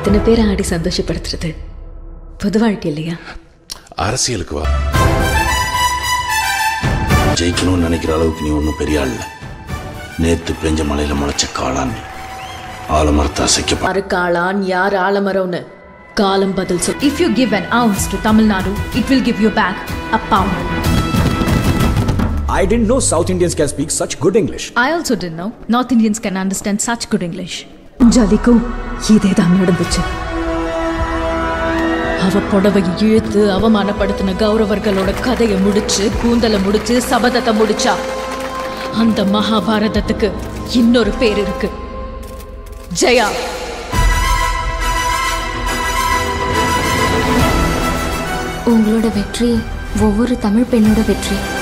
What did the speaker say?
எத்தனை பேரை ஆடி சந்தோஷப்படுத்துறது பொது வாழ்க்கை இல்லையா அரசியலுக்கு வா ஜெயிக்கணும்னு நினைக்கிற அளவுக்கு நீ ஒன்றும் பெரிய ஆள் இல்ல நேத்து பெஞ்ச மலையில முளைச்ச காளான் நீ ஆலமரத்தை அசைக்க யாரு காளான் யார் ஆலமரம்னு காலம் பதில் சொல் If you give an ounce to Tamil Nadu, it will give you back a pound. I didn't know South Indians can speak such good English. I also didn't know North Indians can understand such good English. ஜலிக்கும் இதேதான் நடந்துச்சு அவ புடவை இழுத்து அவமானப்படுத்தின கௌரவர்களோட கதையை முடிச்சு கூந்தலை முடிச்சு சபதத்தை முடிச்சா அந்த மகாபாரதத்துக்கு இன்னொரு பேர் இருக்கு ஜெயா உங்களோட வெற்றி ஒவ்வொரு தமிழ் பெண்ணோட வெற்றி